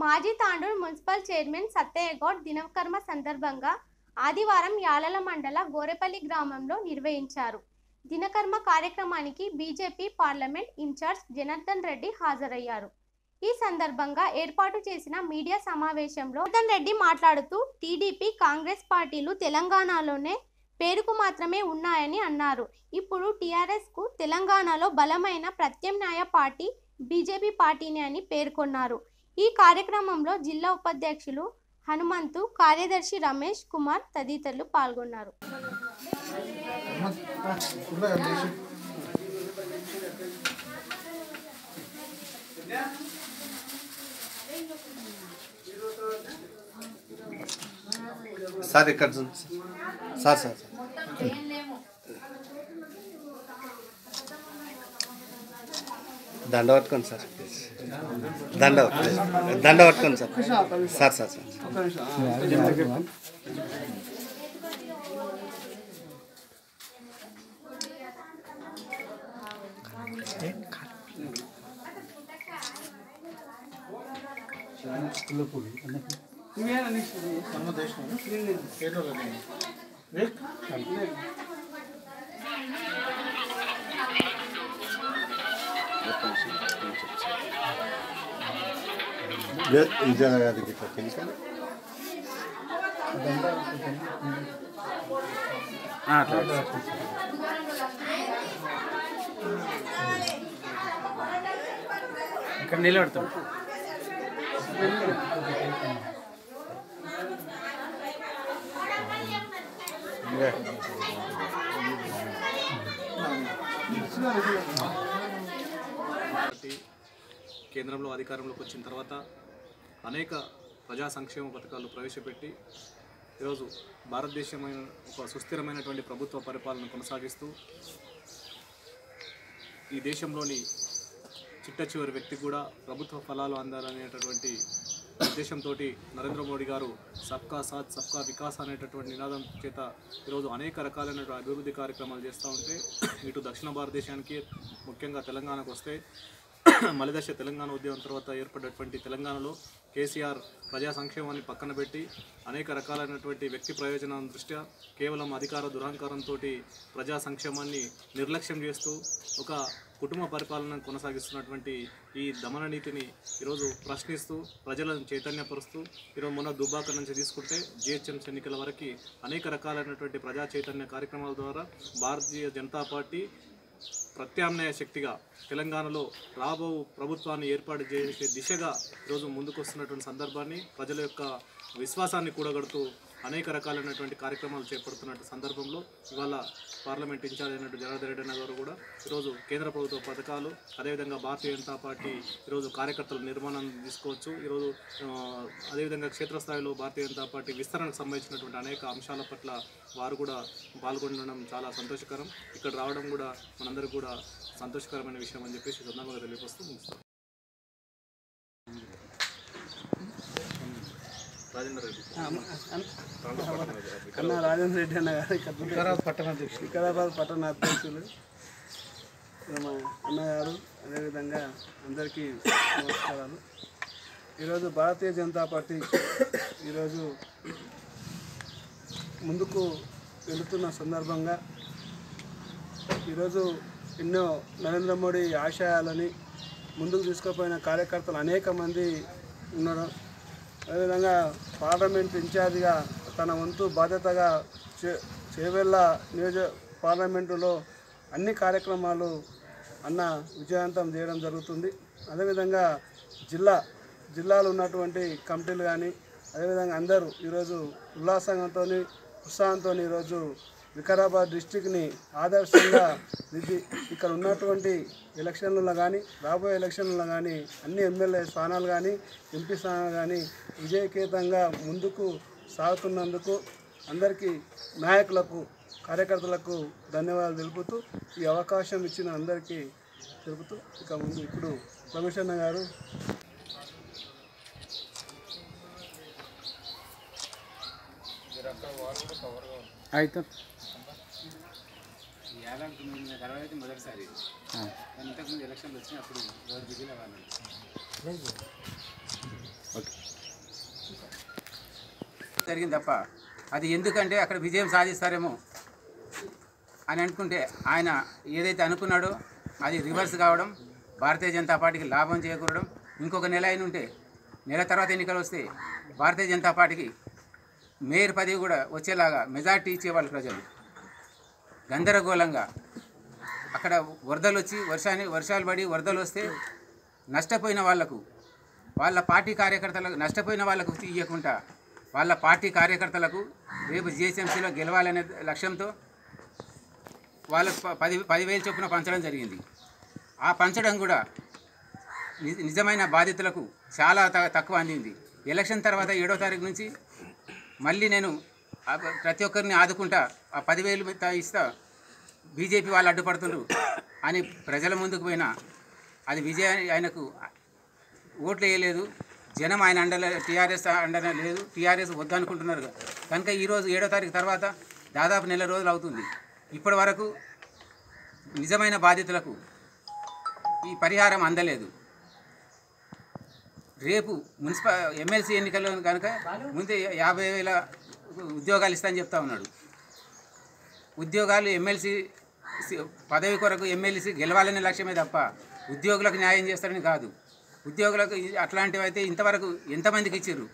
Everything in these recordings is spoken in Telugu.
మాజీ తాండూరు మున్సిపల్ చైర్మన్ సత్తయ్య గౌడ్ దినకర్మ సందర్భంగా ఆదివారం యాలల మండల గోరెపల్లి గ్రామంలో నిర్వహించారు దినకర్మ కార్యక్రమానికి BJP parliament in charge Janardhan Reddy హాజరయ్యారు ఈ సందర్భంగా ఏర్పాటు చేసిన మీడియా సమావేశంలో జనార్దన్ రెడ్డి మాట్లాడుతూ టీడీపీ కాంగ్రెస్ పార్టీలు తెలంగాణలోనే పేరుకు మాత్రమే ఉన్నాయని అన్నారు ఇప్పుడు టీఆర్ఎస్ కు తెలంగాణలో బలమైన ప్రత్యామ్నాయ పార్టీ బీజేపీ పార్టీని అని పేర్కొన్నారు ఈ కార్యక్రమంలో జిల్లా ఉపాధ్యక్షులు హనుమంతు కార్యదర్శి రమేష్ కుమార్ తదితరులు పాల్గొన్నారు సార్ ఇక్కడ చూడండి సార్ సార్ సార్ దండ పట్టుకోండి సార్ దండ పట్టుకోండి. దండ పట్టుకోండి సార్ సార్ సార్ సార్ ఇక్కడ నిలబడతాం పార్టీ కేంద్రంలో అధికారంలోకి వచ్చిన తర్వాత అనేక ప్రజా సంక్షేమ పథకాలు ప్రవేశపెట్టి ఈరోజు భారతదేశమైన ఒక సుస్థిరమైనటువంటి ప్రభుత్వ పరిపాలన కొనసాగిస్తూ ఈ దేశంలోని చిట్ట చివరి వ్యక్తి కూడా ప్రభుత్వ ఫలాలు అందాలనేటటువంటి ఉద్దేశంతో నరేంద్ర మోడీ గారు సబ్కా సాత్ సబ్కా వికాస్ అనేటటువంటి నినాదం చేత ఈరోజు అనేక రకాలైన అభివృద్ధి కార్యక్రమాలు చేస్తూ ఉంటే ఇటు దక్షిణ భారతదేశానికి ముఖ్యంగా తెలంగాణకు వస్తే మలిదశ తెలంగాణ ఉద్యమం తర్వాత ఏర్పడినటువంటి తెలంగాణలో కేసీఆర్ ప్రజా సంక్షేమాన్ని పక్కన పెట్టి అనేక రకాలైనటువంటి వ్యక్తి ప్రయోజనం దృష్ట్యా కేవలం అధికార దురహంకారంతో ప్రజా సంక్షేమాన్ని నిర్లక్ష్యం చేస్తూ ఒక కుటుంబ పరిపాలన కొనసాగిస్తున్నటువంటి ఈ దమన నీతిని ఈరోజు ప్రశ్నిస్తూ ప్రజలను చైతన్యపరుస్తూ ఈరోజు మొన్న దుబ్బాక నుంచి తీసుకుంటే జిహెచ్ఎంసీ ఎన్నికల వరకు అనేక రకాలైనటువంటి ప్రజా చైతన్య కార్యక్రమాల ద్వారా భారతీయ జనతా పార్టీ ప్రత్యామ్నాయ శక్తిగా తెలంగాణలో రాబో ప్రభుత్వాన్ని ఏర్పాటు చేసే దిశగా ఈరోజు ముందుకొస్తున్నటువంటి సందర్భాన్ని ప్రజల యొక్క విశ్వాసాన్ని కూడగడుతూ అనేక రకాలైనటువంటి కార్యక్రమాలు చేపడుతున్న సందర్భంలో ఇవాళ పార్లమెంట్ ఇన్ఛార్జ్ అయినట్టు జనార్దన్ రెడ్డి అన్న గారు కూడా ఈరోజు కేంద్ర ప్రభుత్వ పథకాలు అదేవిధంగా భారతీయ జనతా పార్టీ ఈరోజు కార్యకర్తల నిర్మాణం తీసుకోవచ్చు ఈరోజు ఆ, అదేవిధంగా క్షేత్రస్థాయిలో భారతీయ జనతా పార్టీ విస్తరణకు సంబంధించినటువంటి అనేక అంశాల పట్ల వారు కూడా పాల్గొనడం చాలా సంతోషకరం ఇక్కడ రావడం కూడా మనందరికీ కూడా సంతోషకరమైన విషయం అని చెప్పేసి ఈ సందర్భంగా తెలియపరుస్తూ ముగిస్తాం రాజేందర్ రెడ్డి అన్న రాజేంద్ర రెడ్డి అన్న గారు ఇక్కడ వికారాబాద్ పట్టణ అధ్యక్షులు వికారాబాద్ పట్టణ అధ్యక్షులు మా అన్నగారు అదేవిధంగా అందరికీ నమస్కారాలు ఈరోజు భారతీయ జనతా పార్టీ ఈరోజు ముందుకు వెళుతున్న సందర్భంగా ఈరోజు ఎన్నో నరేంద్ర మోడీ ఆశయాలని ముందుకు తీసుకుపోయిన కార్యకర్తలు అనేక మంది ఉన్నారు అదేవిధంగా పార్లమెంట్ ఇన్ఛార్జిగా తన వంతు బాధ్యతగా చే చేవెళ్ళ నియోజ పార్లమెంటులో అన్ని కార్యక్రమాలు అన్న విజయవంతం చేయడం జరుగుతుంది అదేవిధంగా జిల్లా జిల్లాలో ఉన్నటువంటి కమిటీలు కానీ అదేవిధంగా అందరూ ఈరోజు ఉల్లాసంతో ఉత్సాహంతో ఈరోజు వికారాబాద్ డిస్టిక్ని ఆదర్శంగా దిద్ది ఇక్కడ ఉన్నటువంటి ఎలక్షన్లలో కానీ రాబోయే ఎలక్షన్లలో కానీ అన్ని ఎమ్మెల్యే స్థానాలు కానీ ఎంపీ స్థానాలు కానీ విజయకేతంగా ముందుకు సాగుతున్నందుకు అందరికీ నాయకులకు కార్యకర్తలకు ధన్యవాదాలు తెలుపుతూ ఈ అవకాశం ఇచ్చిన అందరికీ తెలుపుతూ ఇక ముందు ఇప్పుడు రమేష్ అన్న గారు అయితే యాదానికి ముందు తర్వాత అయితే మొదటిసారి ఇంతకుముందు ఎలక్షన్లు వచ్చినప్పుడు రోజు బిజీలో వాళ్ళు ఓకే జరిగింది తప్ప అది ఎందుకంటే అక్కడ విజయం సాధిస్తారేమో అని అనుకుంటే ఆయన ఏదైతే అనుకున్నాడో అది రివర్స్ కావడం భారతీయ జనతా పార్టీకి లాభం చేకూరడం ఇంకొక నెల అయిన ఉంటే నెల తర్వాత ఎన్నికలు వస్తే భారతీయ జనతా పార్టీకి మేయర్ పదవి కూడా వచ్చేలాగా మెజార్టీ ఇచ్చేవాళ్ళు ప్రజలు గందరగోళంగా అక్కడ వరదలు వచ్చి వర్షాన్ని వర్షాలు పడి వరదలు వస్తే నష్టపోయిన వాళ్లకు వాళ్ళ పార్టీ కార్యకర్తలకు నష్టపోయిన వాళ్ళకు ఇవ్వకుండా వాళ్ళ పార్టీ కార్యకర్తలకు రేపు జిహెచ్ఎంసీలో గెలవాలనే లక్ష్యంతో వాళ్ళకు ప- పది పదివేలు చొప్పున పంచడం జరిగింది ఆ పంచడం కూడా ని- నిజమైన బాధితులకు చాలా త- తక్కువ అందింది ఎలక్షన్ తర్వాత ఏడో తారీఖు నుంచి మళ్ళీ నేను ఆ ప- ప్రతి ఒక్కరిని ఆదుకుంటా ఆ పదివేలు మిగతా ఇస్తా బీజేపీ వాళ్ళు అడ్డుపడుతున్నారు అని ప్రజల ముందుకు పోయినా అది విజయ ఆయనకు ఓట్లు వేయలేదు జనం ఆయన అండలే టీఆర్ఎస్ అండనే లేదు టీఆర్ఎస్ వద్దనుకుంటున్నారు కనుక ఈరోజు ఏడో తారీఖు తర్వాత దాదాపు నెల రోజులు అవుతుంది ఇప్పటి వరకు నిజమైన బాధితులకు ఈ పరిహారం అందలేదు రేపు మున్సిపల్ ఎమ్మెల్సీ ఎన్నికల్లో కనుక ముందే యాభై వేల ఉద్యోగాలు ఇస్తానని చెప్తా ఉన్నాడు ఉద్యోగాలు ఎమ్మెల్సీ పదవి కొరకు ఎమ్మెల్సీ గెలవాలనే లక్ష్యమే తప్ప ఉద్యోగులకు న్యాయం చేస్తారని కాదు ఉద్యోగులకు ఇ- అట్లాంటివి అయితే ఇంతవరకు ఎంతమందికి ఇచ్చారు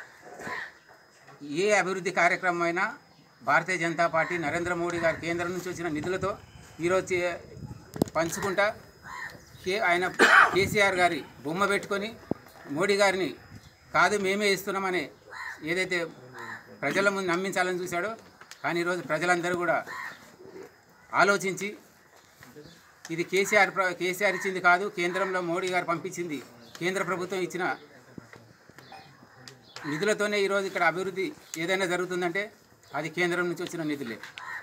ఏ అభివృద్ధి కార్యక్రమం అయినా భారతీయ జనతా పార్టీ నరేంద్ర మోడీ గారు కేంద్రం నుంచి వచ్చిన నిధులతో ఈరోజు చే- పంచుకుంటా కే ఆయన కేసీఆర్ గారి బొమ్మ పెట్టుకొని మోడీ గారిని కాదు మేమే ఇస్తున్నామని ఏదైతే ప్రజల ముందు నమ్మించాలని చూశాడో కానీ ఈరోజు ప్రజలందరూ కూడా ఆలోచించి ఇది కేసీఆర్ ప్ర- కేసీఆర్ ఇచ్చింది కాదు కేంద్రంలో మోడీ గారు పంపించింది కేంద్ర ప్రభుత్వం ఇచ్చిన నిధులతోనే ఈరోజు ఇక్కడ అభివృద్ధి ఏదైనా జరుగుతుందంటే అది కేంద్రం నుంచి వచ్చిన నిధులే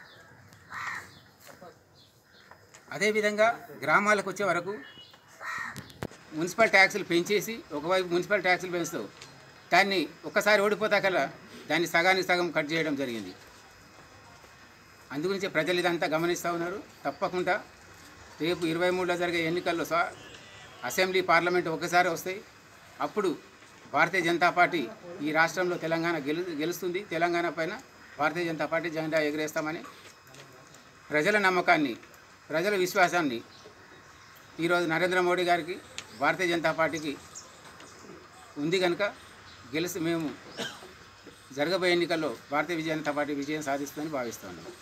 అదేవిధంగా గ్రామాలకు వచ్చే వరకు మున్సిపల్ ట్యాక్సులు పెంచేసి ఒకవైపు మున్సిపల్ ట్యాక్సులు పెంచుతావు దాన్ని ఒక్కసారి ఓడిపోతాకల్లా దాన్ని సగానికి సగం కట్ చేయడం జరిగింది అందుగురించి ప్రజలు ఇదంతా గమనిస్తూ ఉన్నారు తప్పకుండా రేపు ఇరవై మూడులో జరిగే ఎన్నికల్లో సా అసెంబ్లీ పార్లమెంట్ ఒకసారి వస్తాయి అప్పుడు భారతీయ జనతా పార్టీ ఈ రాష్ట్రంలో తెలంగాణ గెలు గెలుస్తుంది తెలంగాణ పైన భారతీయ జనతా పార్టీ జెండా ఎగరేస్తామని ప్రజల నమ్మకాన్ని ప్రజల విశ్వాసాన్ని ఈరోజు నరేంద్ర మోడీ గారికి భారతీయ జనతా పార్టీకి ఉంది కనుక గెలిచి మేము జరగబోయే ఎన్నికల్లో భారతీయ జనతా పార్టీ విజయం సాధిస్తుందని భావిస్తున్నాను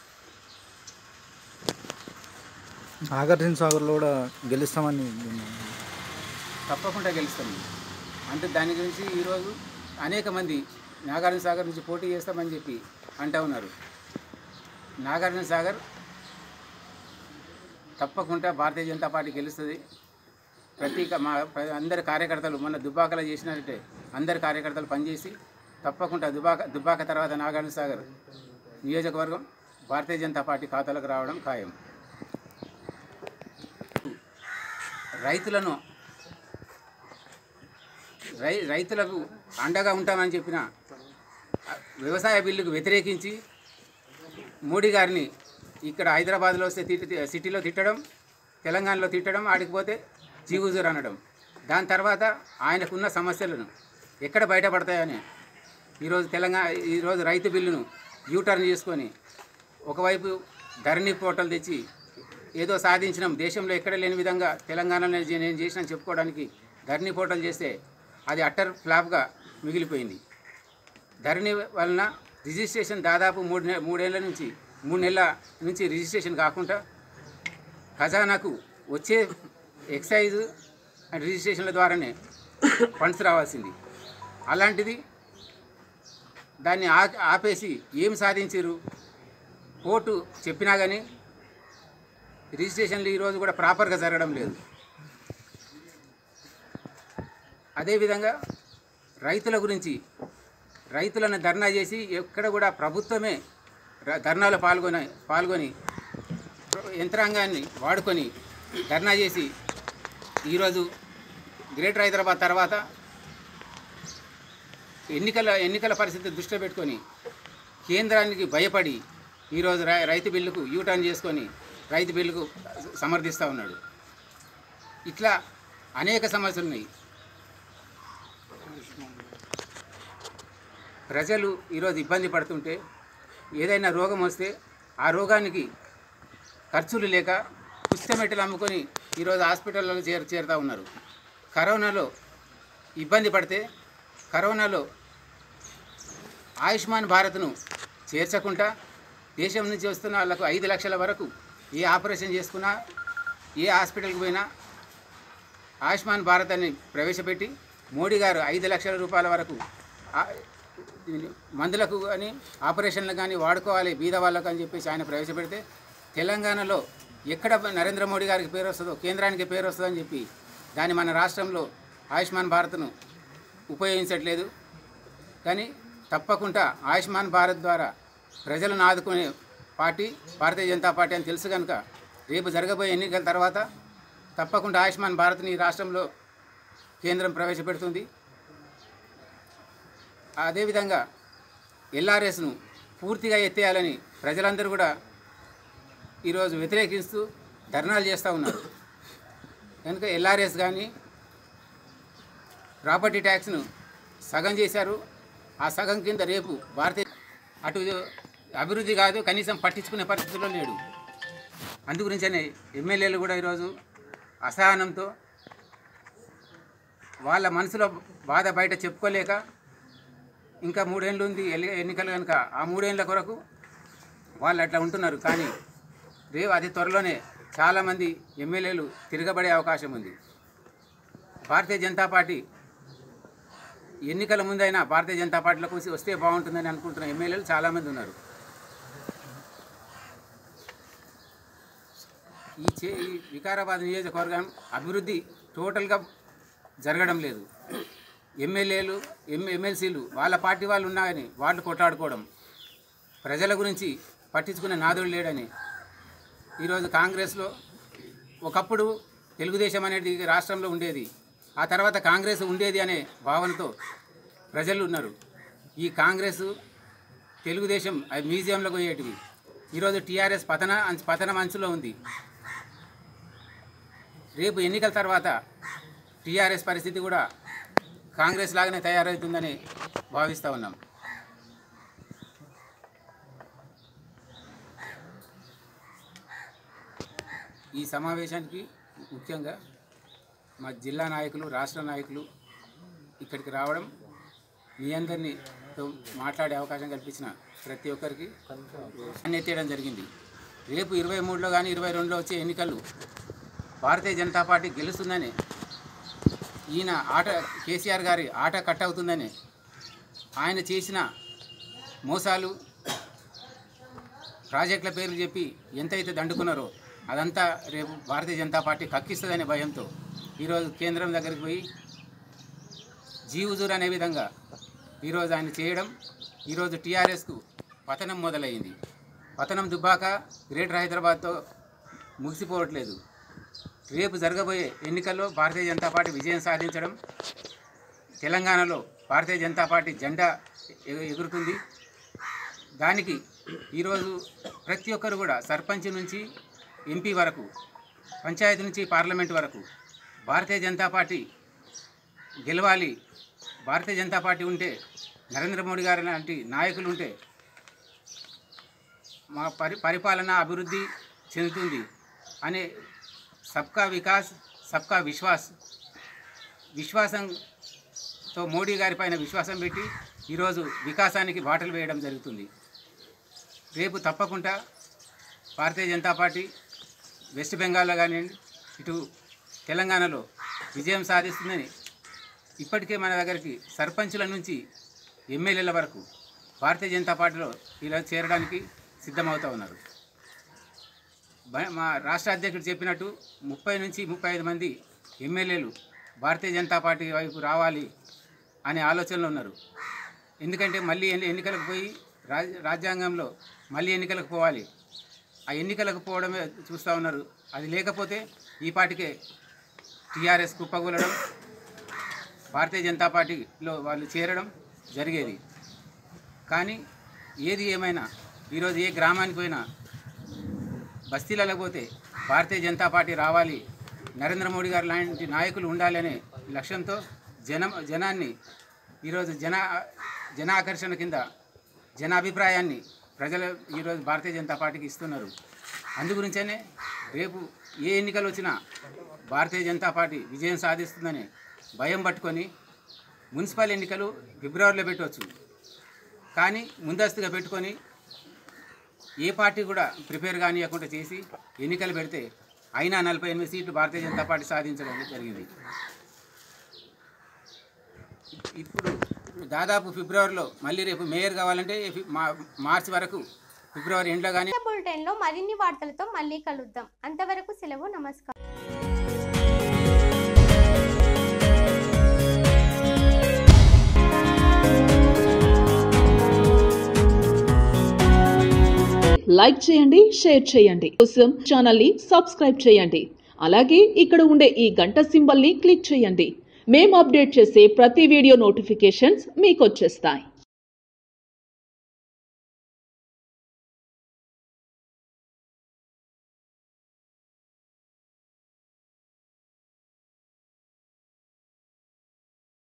నాగార్జున సాగర్లో కూడా గెలుస్తామని విన్నాను. తప్పకుండా గెలుస్తాం అంటే దాని గురించి ఈరోజు అనేక మంది నాగార్జున సాగర్ నుంచి పోటీ చేస్తామని చెప్పి అంటూ ఉన్నారు నాగార్జున సాగర్ తప్పకుండా భారతీయ జనతా పార్టీ గెలుస్తుంది ప్రతి క- మా ప్ర- అందరి కార్యకర్తలు మొన్న దుబ్బాకలో చేసినట్టే అందరి కార్యకర్తలు పనిచేసి తప్పకుండా దుబాక దుబ్బాక తర్వాత నాగార్జున సాగర్ నియోజకవర్గం భారతీయ జనతా పార్టీ ఖాతాలకు రావడం ఖాయం రైతులను రై రైతులకు అండగా ఉంటామని చెప్పిన ఆ, వ్యవసాయ బిల్లుకు వ్యతిరేకించి మోడీ గారిని ఇక్కడ హైదరాబాద్లో వస్తే తిట్టి సిటీలో తిట్టడం తెలంగాణలో తిట్టడం ఆడికి పోతే జీగుజూరు అనడం దాని తర్వాత ఆయనకున్న సమస్యలను ఎక్కడ బయటపడతాయని ఈరోజు తెలంగాణ ఈరోజు రైతు బిల్లును యూటర్న్ చేసుకొని ఒకవైపు ధరణి పోర్టల్ తెచ్చి ఏదో సాధించినాం దేశంలో ఎక్కడ లేని విధంగా తెలంగాణలో నేను నేను చేసిన చెప్పుకోవడానికి ధరణి పోర్టల్ చేస్తే అది అట్టర్ ఫ్లాప్గా మిగిలిపోయింది ధరణి వలన రిజిస్ట్రేషన్ దాదాపు మూడు నె మూడేళ్ల నుంచి మూడు నెలల నుంచి రిజిస్ట్రేషన్ కాకుండా ఖజానాకు వచ్చే ఎక్సైజ్ అండ్ రిజిస్ట్రేషన్ల ద్వారానే ఫండ్స్ రావాల్సింది అలాంటిది దాన్ని ఆ ఆపేసి ఏం సాధించారు కోర్టు చెప్పినా కానీ రిజిస్ట్రేషన్లు ఈరోజు కూడా ప్రాపర్గా జరగడం లేదు అదేవిధంగా రైతుల గురించి రైతులను ధర్నా చేసి ఎక్కడ కూడా ప్రభుత్వమే ర- ధర్నాలో పాల్గొని పాల్గొని యంత్రాంగాన్ని వాడుకొని ధర్నా చేసి ఈరోజు గ్రేటర్ హైదరాబాద్ తర్వాత ఎన్నికల ఎన్నికల పరిస్థితి దృష్టిలో పెట్టుకొని కేంద్రానికి భయపడి ఈరోజు రై రైతు బిల్లుకు యూటర్న్ చేసుకొని రైతు బిల్లుకు సమర్థిస్తూ ఉన్నాడు ఇట్లా అనేక సమస్యలు ఉన్నాయి ప్రజలు ఈరోజు ఇబ్బంది పడుతుంటే ఏదైనా రోగం వస్తే ఆ రోగానికి ఖర్చులు లేక పుస్తమెట్టలు అమ్ముకొని ఈరోజు హాస్పిటల్లో చేరు చేరుతూ ఉన్నారు కరోనాలో ఇబ్బంది పడితే కరోనాలో ఆయుష్మాన్ భారత్ను చేర్చకుండా దేశం నుంచి వస్తున్న వాళ్ళకు ఐదు లక్షల వరకు ఏ ఆపరేషన్ చేసుకున్నా ఏ హాస్పిటల్కి పోయినా ఆయుష్మాన్ భారత్ అని ప్రవేశపెట్టి మోడీ గారు ఐదు లక్షల రూపాయల వరకు ఆ- దీన్ని మందులకు కానీ ఆపరేషన్లకు కానీ వాడుకోవాలి బీద వాళ్ళకు అని చెప్పేసి ఆయన ప్రవేశపెడితే తెలంగాణలో ఎక్కడ నరేంద్ర మోడీ గారికి పేరు వస్తుందో కేంద్రానికి పేరు వస్తుందని చెప్పి దాన్ని మన రాష్ట్రంలో ఆయుష్మాన్ భారత్ను ఉపయోగించట్లేదు కానీ తప్పకుండా ఆయుష్మాన్ భారత్ ద్వారా ప్రజలను ఆదుకునే పార్టీ భారతీయ జనతా పార్టీ అని తెలుసు కనుక రేపు జరగబోయే ఎన్నికల తర్వాత తప్పకుండా ఆయుష్మాన్ భారత్ని ఈ రాష్ట్రంలో కేంద్రం ప్రవేశపెడుతుంది అదేవిధంగా ఎల్ఆర్ఎస్ను పూర్తిగా ఎత్తేయాలని ప్రజలందరూ కూడా ఈరోజు వ్యతిరేకిస్తూ ధర్నాలు చేస్తూ ఉన్నారు కనుక ఎల్ఆర్ఎస్ కానీ ప్రాపర్టీ ట్యాక్స్ను సగం చేశారు ఆ సగం కింద రేపు భారతీయ అటు అభివృద్ధి కాదు కనీసం పట్టించుకునే పరిస్థితుల్లో లేడు అందుగురించనే ఎమ్మెల్యేలు కూడా ఈరోజు అసహనంతో వాళ్ళ మనసులో బాధ బయట చెప్పుకోలేక ఇంకా మూడేళ్ళు ఉంది ఎల్లి- ఎన్నికలు కనుక ఆ మూడేళ్ళ కొరకు వాళ్ళు అట్లా ఉంటున్నారు కానీ రేపు అతి త్వరలోనే చాలామంది ఎమ్మెల్యేలు తిరగబడే అవకాశం ఉంది భారతీయ జనతా పార్టీ ఎన్నికల ముందైనా భారతీయ జనతా పార్టీలోకి వచ్చి వస్తే బాగుంటుందని అనుకుంటున్న ఎమ్మెల్యేలు చాలామంది ఉన్నారు ఈ చే ఈ వికారాబాద్ నియోజకవర్గం అభివృద్ధి టోటల్గా జరగడం లేదు ఎమ్మెల్యేలు ఎమ్ ఎమ్మెల్సీలు వాళ్ళ పార్టీ వాళ్ళు ఉన్నా కానీ వాళ్ళు కొట్లాడుకోవడం ప్రజల గురించి పట్టించుకునే నాదుడు లేడని ఈరోజు కాంగ్రెస్లో ఒకప్పుడు తెలుగుదేశం అనేది రాష్ట్రంలో ఉండేది ఆ తర్వాత కాంగ్రెస్ ఉండేది అనే భావనతో ప్రజలు ఉన్నారు ఈ కాంగ్రెస్ తెలుగుదేశం అవి మ్యూజియంలోకి పోయేటివి ఈరోజు టీఆర్ఎస్ పతన అంచు- పతనం అంచులో ఉంది రేపు ఎన్నికల తర్వాత టీఆర్ఎస్ పరిస్థితి కూడా కాంగ్రెస్ లాగానే తయారవుతుందని భావిస్తూ ఉన్నాం ఈ సమావేశానికి ముఖ్యంగా మా జిల్లా నాయకులు రాష్ట్ర నాయకులు ఇక్కడికి రావడం మీ అందరినీ తో మాట్లాడే అవకాశం కల్పించిన ప్రతి ఒక్కరికి ఎత్తేయడం జరిగింది రేపు ఇరవై మూడులో కానీ ఇరవై రెండులో వచ్చే ఎన్నికలు భారతీయ జనతా పార్టీ గెలుస్తుందని ఈయన ఆట కేసీఆర్ గారి ఆట కట్ అవుతుందని ఆయన చేసిన మోసాలు ప్రాజెక్టుల పేర్లు చెప్పి ఎంతైతే దండుకున్నారో అదంతా రేపు భారతీయ జనతా పార్టీ కక్కిస్తుందనే భయంతో ఈరోజు కేంద్రం దగ్గరికి పోయి జీవుజూర్ అనే విధంగా ఈరోజు ఆయన చేయడం ఈరోజు టీఆర్ఎస్కు పతనం మొదలైంది పతనం దుబ్బాక గ్రేటర్ హైదరాబాద్తో ముగిసిపోవట్లేదు రేపు జరగబోయే ఎన్నికల్లో భారతీయ జనతా పార్టీ విజయం సాధించడం తెలంగాణలో భారతీయ జనతా పార్టీ జెండా ఎగు- ఎగురుతుంది దానికి ఈరోజు ప్రతి ఒక్కరు కూడా సర్పంచ్ నుంచి ఎంపీ వరకు పంచాయతీ నుంచి పార్లమెంట్ వరకు భారతీయ జనతా పార్టీ గెలవాలి భారతీయ జనతా పార్టీ ఉంటే నరేంద్ర మోడీ గారి లాంటి నాయకులు ఉంటే మా పరి పరిపాలన అభివృద్ధి చెందుతుంది అనే సబ్కా వికాస్ సబ్కా విశ్వాస్ విశ్వాసంతో మోడీ గారి పైన విశ్వాసం పెట్టి ఈరోజు వికాసానికి బాటలు వేయడం జరుగుతుంది రేపు తప్పకుండా భారతీయ జనతా పార్టీ వెస్ట్ బెంగాల్లో కానివ్వండి ఇటు తెలంగాణలో విజయం సాధిస్తుందని ఇప్పటికే మన దగ్గరికి సర్పంచుల నుంచి ఎమ్మెల్యేల వరకు భారతీయ జనతా పార్టీలో ఇలా చేరడానికి సిద్ధమవుతూ ఉన్నారు బ- మా రాష్ట్ర అధ్యక్షుడు చెప్పినట్టు ముప్పై నుంచి ముప్పై ఐదు మంది ఎమ్మెల్యేలు భారతీయ జనతా పార్టీ వైపు రావాలి అనే ఆలోచనలో ఉన్నారు ఎందుకంటే మళ్ళీ ఎన్ని ఎన్నికలకు పోయి రాజ్ రాజ్యాంగంలో మళ్ళీ ఎన్నికలకు పోవాలి ఆ ఎన్నికలకు పోవడమే చూస్తూ ఉన్నారు అది లేకపోతే ఈ పాటికే టీఆర్ఎస్ కుప్పగూలడం భారతీయ జనతా పార్టీలో వాళ్ళు చేరడం జరిగేది కానీ ఏది ఏమైనా ఈరోజు ఏ గ్రామానికి పోయినా బస్తీలలో పోతే భారతీయ జనతా పార్టీ రావాలి నరేంద్ర మోడీ గారు లాంటి నాయకులు ఉండాలి అనే లక్ష్యంతో జనం జనాన్ని ఈరోజు జన జనాకర్షణ కింద జనాభిప్రాయాన్ని ప్రజలు ఈరోజు భారతీయ జనతా పార్టీకి ఇస్తున్నారు అందు గురించనే రేపు ఏ ఎన్నికలు వచ్చినా భారతీయ జనతా పార్టీ విజయం సాధిస్తుందని భయం పట్టుకొని మున్సిపల్ ఎన్నికలు ఫిబ్రవరిలో పెట్టవచ్చు కానీ ముందస్తుగా పెట్టుకొని ఏ పార్టీ కూడా ప్రిపేర్ కానియకుండా చేసి ఎన్నికలు పెడితే అయినా నలభై ఎనిమిది సీట్లు భారతీయ జనతా పార్టీ సాధించడం జరిగింది ఇప్పుడు దాదాపు ఫిబ్రవరిలో మళ్ళీ రేపు మేయర్ కావాలంటే ఫి- మా- మార్చి వరకు ఫిబ్రవరి ఎండ్లో కానీ బులెటిన్ లో మరిన్ని వార్తలతో మళ్ళీ కలుద్దాం అంతవరకు సెలవు నమస్కారం లైక్ చేయండి షేర్ చేయండి కోసం ఛానల్ ని సబ్స్క్రైబ్ చేయండి అలాగే ఇక్కడ ఉండే ఈ గంట సింబల్ ని క్లిక్ చేయండి మేము అప్డేట్ చేసే ప్రతి వీడియో నోటిఫికేషన్స్ మీకు వచ్చేస్తాయి